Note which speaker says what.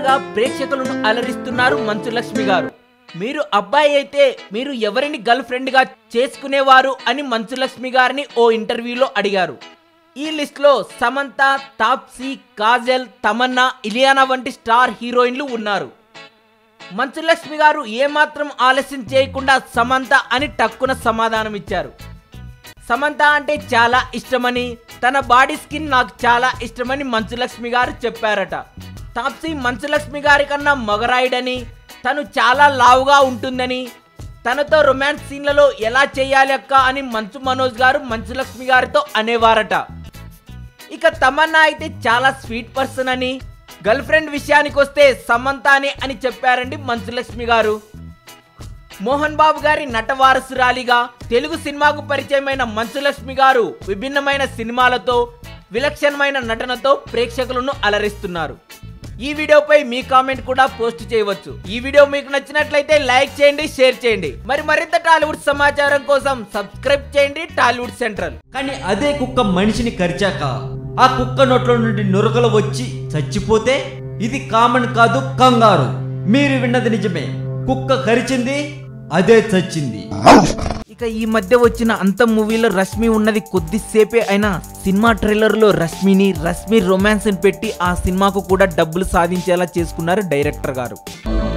Speaker 1: తాజాగా ప్రేక్షకులను అలరిస్తున్నారు మంచు లక్ష్మి గారు మీరు అబ్బాయి అయితే మీరు ఎవరిని గర్ల్ ఫ్రెండ్ గా చేసుకునేవారు అని మంచు లక్ష్మి గారిని ఓ ఇంటర్వ్యూలో అడిగారు ఈ లిస్ట్ లో సమంత తాప్సీ కాజల్ తమన్నా ఇలియానా వంటి స్టార్ హీరోయిన్లు ఉన్నారు మంచు లక్ష్మి గారు ఏమాత్రం ఆలస్యం చేయకుండా సమంత అని టక్కున సమాధానం ఇచ్చారు సమంత అంటే చాలా ఇష్టమని తన బాడీ స్కిన్ నాకు చాలా ఇష్టమని మంచులక్ష్మి గారు చెప్పారట తాప్సీ మంచులక్ష్మి గారి కన్నా మగరాయుడని తను చాలా లావుగా ఉంటుందని తనతో రొమాన్స్ సీన్లలో ఎలా చేయాలి అక్క అని మంచు మనోజ్ గారు మంచులక్ష్మి గారితో అనేవారట ఇక తమన్నా అయితే చాలా స్వీట్ పర్సన్ అని గర్ల్ ఫ్రెండ్ విషయానికి వస్తే సమంత అని అని చెప్పారండి మంచులక్ష్మి గారు మోహన్ బాబు గారి నట వారసురాలిగా తెలుగు సినిమాకు పరిచయమైన మంచులక్ష్మి గారు విభిన్నమైన సినిమాలతో విలక్షణమైన నటనతో ప్రేక్షకులను అలరిస్తున్నారు ఈ వీడియోపై మీ కామెంట్ కూడా పోస్ట్ చేయవచ్చు ఈ వీడియో మీకు నచ్చినట్లయితే లైక్ చేయండి షేర్ చేయండి మరి మరింత టాలీవుడ్ సమాచారం కోసం సబ్స్క్రైబ్ చేయండి టాలీవుడ్ సెంట్రల్
Speaker 2: కానీ అదే కుక్క మనిషిని కరిచాక ఆ కుక్క నోట్లో నుండి నురగలు వచ్చి చచ్చిపోతే ఇది కామన్ కాదు కంగారు మీరు విన్నది నిజమే కుక్క కరిచింది అదే చచ్చింది
Speaker 1: ఇక ఈ మధ్య వచ్చిన అంత మూవీలో రష్మి ఉన్నది కొద్దిసేపే అయినా సినిమా ట్రైలర్లో రష్మిని రష్మి రొమాన్స్ పెట్టి ఆ సినిమాకు కూడా డబ్బులు సాధించేలా చేసుకున్నారు డైరెక్టర్ గారు